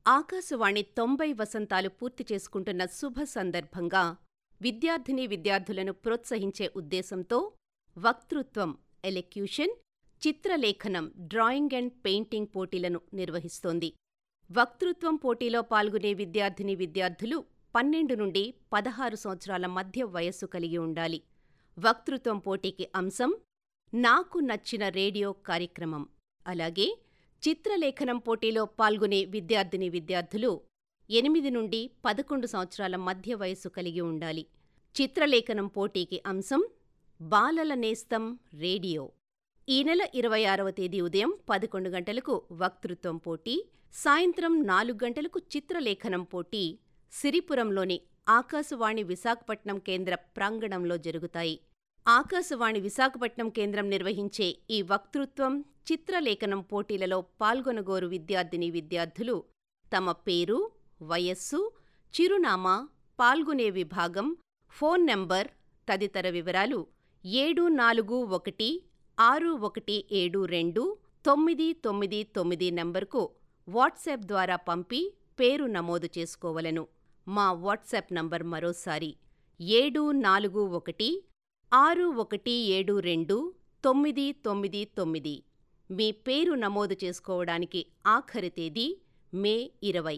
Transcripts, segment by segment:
ఆకాశవాణి తొంభై వసంతాలు పూర్తి చేసుకుంటున్న శుభ సందర్భంగా విద్యార్థినీ విద్యార్థులను ప్రోత్సహించే ఉద్దేశంతో వక్తృత్వం ఎలెక్యూషన్ చిత్రలేఖనం డ్రాయింగ్ అండ్ పెయింటింగ్ పోటీలను నిర్వహిస్తోంది వక్తృత్వం పోటీలో పాల్గొనే విద్యార్థినీ విద్యార్థులు పన్నెండు నుండి పదహారు సంవత్సరాల మధ్య వయస్సు కలిగి ఉండాలి వక్తృత్వం పోటీకి అంశం నాకు నచ్చిన రేడియో కార్యక్రమం అలాగే చిత్రలేఖనం పోటీలో పాల్గొనే విద్యార్థినీ విద్యార్థులు ఎనిమిది నుండి పదకొండు సంవత్సరాల మధ్య వయస్సు కలిగి ఉండాలి చిత్రలేఖనం పోటీకి అంశం బాలల నేస్తం రేడియో ఈ నెల ఇరవై ఆరవ తేదీ ఉదయం పదకొండు గంటలకు వక్తృత్వం పోటీ సాయంత్రం నాలుగు గంటలకు చిత్రలేఖనం పోటీ సిరిపురంలోని ఆకాశవాణి విశాఖపట్నం కేంద్ర ప్రాంగణంలో జరుగుతాయి ఆకాశవాణి విశాఖపట్నం కేంద్రం నిర్వహించే ఈ వక్తృత్వం చిత్రలేఖనం పోటీలలో పాల్గొనగోరు విద్యార్థినీ విద్యార్థులు తమ పేరు వయస్సు చిరునామా పాల్గొనే విభాగం ఫోన్ నంబర్ తదితర వివరాలు ఏడు నాలుగు ఒకటి ఆరు ఒకటి ఏడు రెండు తొమ్మిది తొమ్మిది తొమ్మిది నంబర్కు వాట్సాప్ ద్వారా పంపి పేరు నమోదు చేసుకోవలను మా వాట్సాప్ నంబర్ మరోసారి ఏడు నాలుగు ఒకటి ఆరు ఒకటి ఏడు రెండు తొమ్మిది తొమ్మిది తొమ్మిది మీ పేరు నమోదు చేసుకోవడానికి ఆఖరి తేదీ మే ఇరవై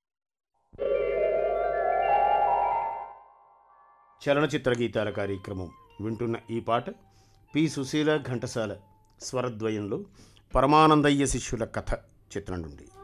చలనచిత్ర గీతాల కార్యక్రమం వింటున్న ఈ పాట పి సుశీల ఘంటసాల స్వరద్వయంలో పరమానందయ్య శిష్యుల కథ చిత్రం నుండి